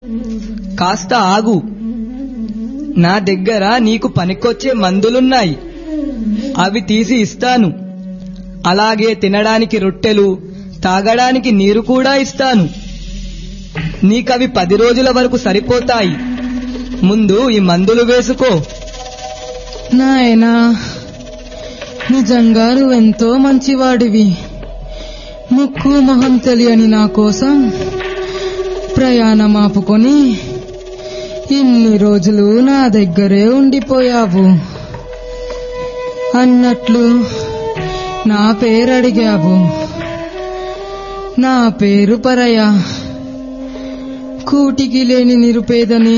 కాస్త ఆగు నా దగ్గర నీకు పనికొచ్చే మందులున్నాయి అవి తీసి ఇస్తాను అలాగే తినడానికి రొట్టెలు తాగడానికి నీరు కూడా ఇస్తాను నీకవి పది రోజుల వరకు సరిపోతాయి ముందు ఈ మందులు వేసుకో నాయనా నిజంగా నువ్వెంతో మంచివాడివి ముక్కు మొహం తెలియని నా కోసం ప్రయాణం ఆపుకొని ఇన్ని రోజులు నా దగ్గరే ఉండిపోయావు అన్నట్లు నా పేరు అడిగావు నా పేరు పరయ కూటికి లేని నిరుపేదని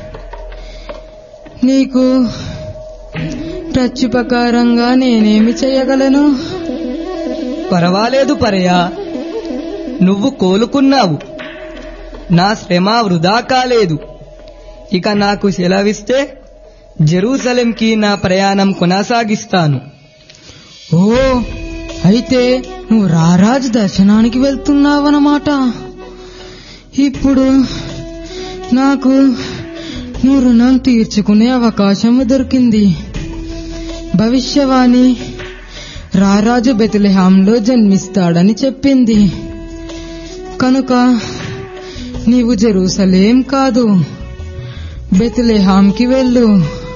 నీకు ప్రత్యుపకారంగా నేనేమి చేయగలను పర్వాలేదు పరయా నువ్వు కోలుకున్నావు నా శ్రమ వృధా కాలేదు ఇక నాకు సెలవిస్తే జెరూసలేంకి నా ప్రయాణం కొనసాగిస్తాను ఓ అయితే నువ్వు రారాజు దర్శనానికి వెళ్తున్నావన్నమాట ఇప్పుడు నాకు నువ్వు రుణం తీర్చుకునే అవకాశం దొరికింది భవిష్యవాణి రారాజు బెతులెహాంలో జన్మిస్తాడని చెప్పింది కనుక నీవు జెరూసలేం కాదు బెతులెహాంకి వెళ్ళు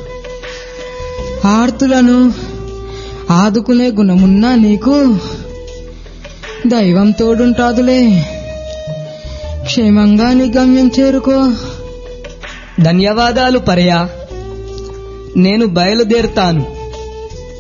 ఆర్తులను ఆదుకునే గుణమున్నా నీకు దైవం తోడుంటాదులే క్షేమంగా నీ గమ్యం చేరుకో ధన్యవాదాలు పరయా నేను బయలుదేరుతాను